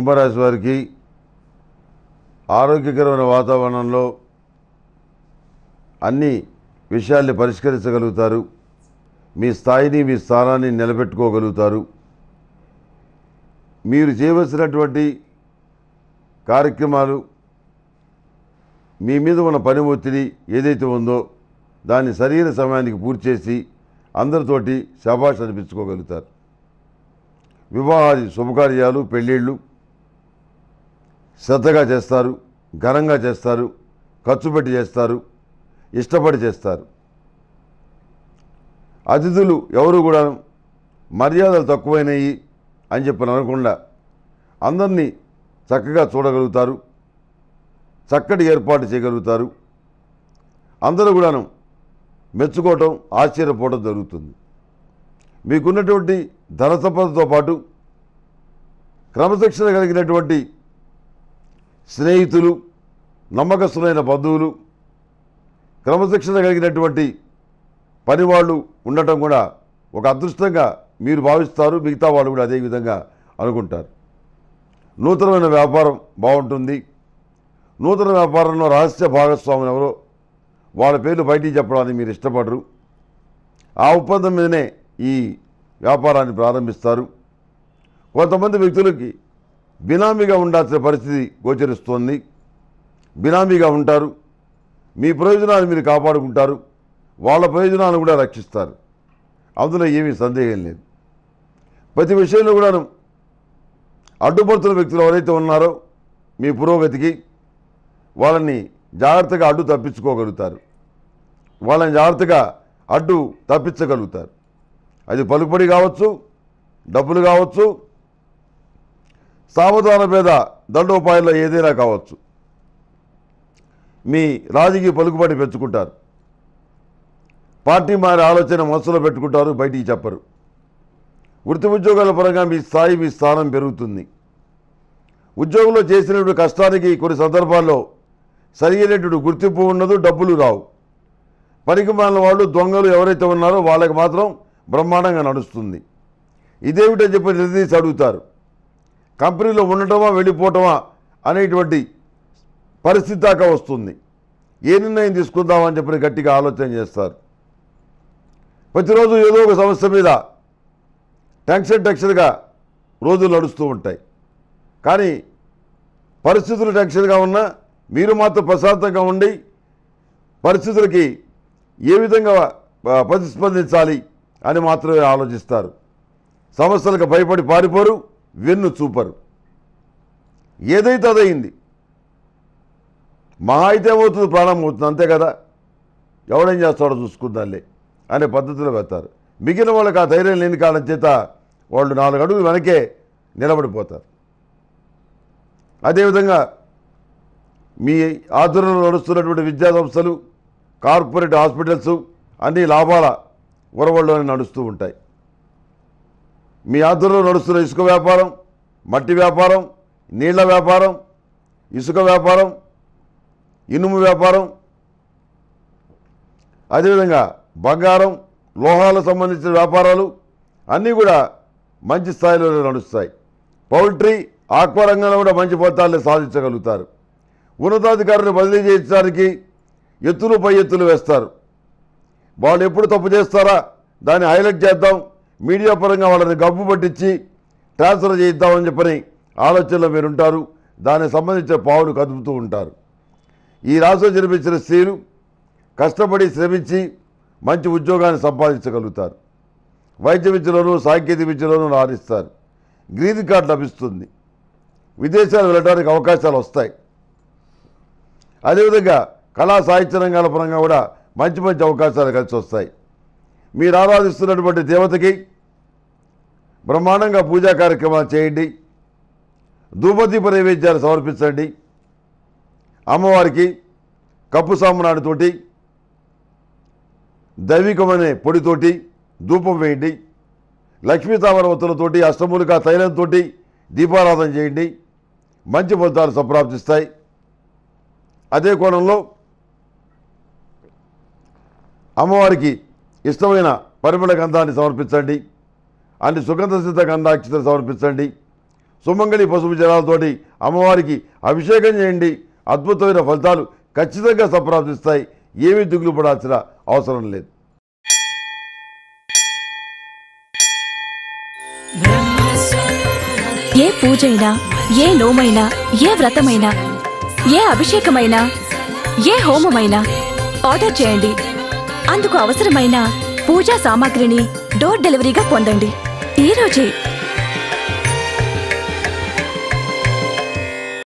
కుంభరాశి వారికి ఆరోగ్యకరమైన వాతావరణంలో అన్ని విషయాల్ని పరిష్కరించగలుగుతారు మీ స్థాయిని మీ స్థానాన్ని నిలబెట్టుకోగలుగుతారు మీరు చేయవలసినటువంటి కార్యక్రమాలు మీ మీద ఉన్న పని ఒత్తిడి ఏదైతే ఉందో దాన్ని సరైన సమయానికి పూర్తి చేసి అందరితోటి శభాష్ అనిపించుకోగలుగుతారు వివాహాది శుభకార్యాలు పెళ్ళిళ్ళు శ్రద్ధగా చేస్తారు ఘనంగా చేస్తారు ఖర్చు పెట్టి చేస్తారు ఇష్టపడి చేస్తారు అతిథులు ఎవరు కూడా మర్యాదలు తక్కువైనవి అని చెప్పి అనకుండా అందరినీ చక్కగా చూడగలుగుతారు చక్కటి ఏర్పాటు చేయగలుగుతారు అందరూ కూడాను మెచ్చుకోవటం ఆశ్చర్యపోవడం జరుగుతుంది మీకున్నటువంటి ధన సంపదతో పాటు క్రమశిక్షణ కలిగినటువంటి స్నేహితులు నమ్మకస్తులైన బంధువులు క్రమశిక్షణ కలిగినటువంటి పనివాళ్ళు ఉండటం కూడా ఒక అదృష్టంగా మీరు భావిస్తారు మిగతా వాళ్ళు కూడా అదే విధంగా అనుకుంటారు నూతనమైన వ్యాపారం బాగుంటుంది నూతన వ్యాపారంలో రహస్య భాగస్వాములు ఎవరో వాళ్ళ పేర్లు బయటికి చెప్పడానికి మీరు ఇష్టపడరు ఆ ఒప్పందం మీదనే ఈ వ్యాపారాన్ని ప్రారంభిస్తారు కొంతమంది వ్యక్తులకి బినామీగా ఉండాల్సిన పరిస్థితి గోచరిస్తోంది బినామీగా ఉంటారు మీ ప్రయోజనాలు మీరు కాపాడుకుంటారు వాళ్ళ ప్రయోజనాలను కూడా రక్షిస్తారు అందులో ఏమీ సందేహం లేదు ప్రతి విషయంలో కూడాను అడ్డుపడుతున్న వ్యక్తులు ఎవరైతే ఉన్నారో మీ పురోగతికి వాళ్ళని జాగ్రత్తగా అడ్డు తప్పించుకోగలుగుతారు వాళ్ళని జాగ్రత్తగా అడ్డు తప్పించగలుగుతారు అది పలుకుబడి కావచ్చు డబ్బులు కావచ్చు సావధాన పేద దండోపాయాల్లో ఏదైనా కావచ్చు మీ రాజకీయ పలుకుబడి పెంచుకుంటారు పార్టీ మారే ఆలోచన మనసులో పెట్టుకుంటారు బయటికి చెప్పరు వృత్తి ఉద్యోగాల పరంగా మీ స్థాయి మీ స్థానం పెరుగుతుంది ఉద్యోగంలో చేసినటువంటి కష్టానికి కొన్ని సందర్భాల్లో సరైనటువంటి గుర్తింపు ఉండదు డబ్బులు రావు పనికి మాలిన వాళ్ళు దొంగలు ఎవరైతే ఉన్నారో వాళ్ళకి మాత్రం బ్రహ్మాండంగా నడుస్తుంది ఇదేమిటని చెప్పి నిలదీసి అడుగుతారు కంపెనీలో ఉండటమా వెళ్ళిపోవటమా అనేటువంటి పరిస్థితి దాకా వస్తుంది ఏ నిర్ణయం తీసుకుందామని చెప్పి గట్టిగా ఆలోచన చేస్తారు ప్రతిరోజు ఏదో ఒక సమస్య మీద టెన్షన్ టెన్షన్గా రోజులు నడుస్తూ ఉంటాయి కానీ పరిస్థితులు టెన్షన్గా ఉన్నా మీరు మాత్రం ప్రశాంతంగా ఉండి పరిస్థితులకి ఏ విధంగా ఆ, ప్రతిస్పందించాలి అని మాత్రమే ఆలోచిస్తారు సమస్యలకు భయపడి పారిపోరు వెన్ను చూపరు ఏదైతే అదయింది మహా అయితే ఏమవుతుంది ప్రాణం అవుతుంది అంతే కదా ఎవడేం చేస్తాడో చూసుకుందాంలే అనే పద్ధతిలో వెళ్తారు మిగిలిన వాళ్ళకి ఆ ధైర్యం లేని కారణం చేత వాళ్ళు నాలుగు అడుగులు వెనకే నిలబడిపోతారు అదేవిధంగా మీ ఆధ్వర్యంలో నడుస్తున్నటువంటి విద్యా సంస్థలు కార్పొరేట్ హాస్పిటల్స్ అన్ని లాభాల ఉరవల్లోనే నడుస్తూ ఉంటాయి మీ ఆధ్వర్యంలో నడుస్తున్న ఇసుక వ్యాపారం మట్టి వ్యాపారం నీళ్ల వ్యాపారం ఇసుక వ్యాపారం ఇనుము వ్యాపారం అదేవిధంగా బంగారం లోహాలకు సంబంధించిన వ్యాపారాలు అన్నీ కూడా మంచి స్థాయిలో నడుస్తాయి పౌల్ట్రీ ఆక్వా రంగంలో కూడా మంచి ఫలితాలను సాధించగలుగుతారు ఉన్నతాధికారులను బదిలీ చేయించడానికి ఎత్తులు పై ఎత్తులు వేస్తారు వాళ్ళు ఎప్పుడు తప్పు చేస్తారా దాన్ని హైలైట్ చేద్దాం మీడియా పరంగా వాళ్ళని గబ్బు పట్టించి ట్రాన్స్ఫర్ చేయిద్దామని చెప్పని ఆలోచనలో మీరు ఉంటారు దానికి సంబంధించిన పావులు కదుపుతూ ఉంటారు ఈ రాశిలో జన్మించిన స్త్రీలు కష్టపడి శ్రమించి మంచి ఉద్యోగాన్ని సంపాదించగలుగుతారు వైద్య విద్యలోనూ సాంకేతిక విద్యలోనూ రాణిస్తారు గ్రీన్ కార్డు లభిస్తుంది విదేశాలు వెళ్ళడానికి అవకాశాలు వస్తాయి అదేవిధంగా కళా సాహిత్య రంగాల పరంగా కూడా మంచి మంచి అవకాశాలు కలిసి వస్తాయి మీరు ఆరాధిస్తున్నటువంటి దేవతకి బ్రహ్మాండంగా పూజా కార్యక్రమాలు చేయండి ధూపదీప నైవేద్యాలు సమర్పించండి అమ్మవారికి కప్పు సాంబ్రాణితోటి దైవికమనే పొడితోటి ధూపం వేయండి లక్ష్మీ తామరవతులతోటి అష్టమూలిక తైలంతో దీపారాధన చేయండి మంచి ఫలితాలు సంప్రాప్తిస్తాయి అదే కోణంలో అమ్మవారికి ఇష్టమైన పరిమళ గంధాన్ని సమర్పించండి అన్ని సుగంధ సిద్ధ గంధాక్షతలు సమర్పించండి సుమంగళి పసుపు జలాలతోటి అమ్మవారికి అభిషేకం చేయండి అద్భుతమైన ఫలితాలు ఖచ్చితంగా సంప్రాప్తిస్తాయి ఏమీ దిగులు పడాల్సిన అవసరం లేదు ఏ పూజైనా ఏ నోమైనా ఏ వ్రతమైనా ఏ అభిషేకమైనా ఏ హోమమైనా ఆర్డర్ చేయండి అందుకు అవసరమైన పూజా సామాగ్రిని డోర్ డెలివరీగా పొందండి ఈ రోజే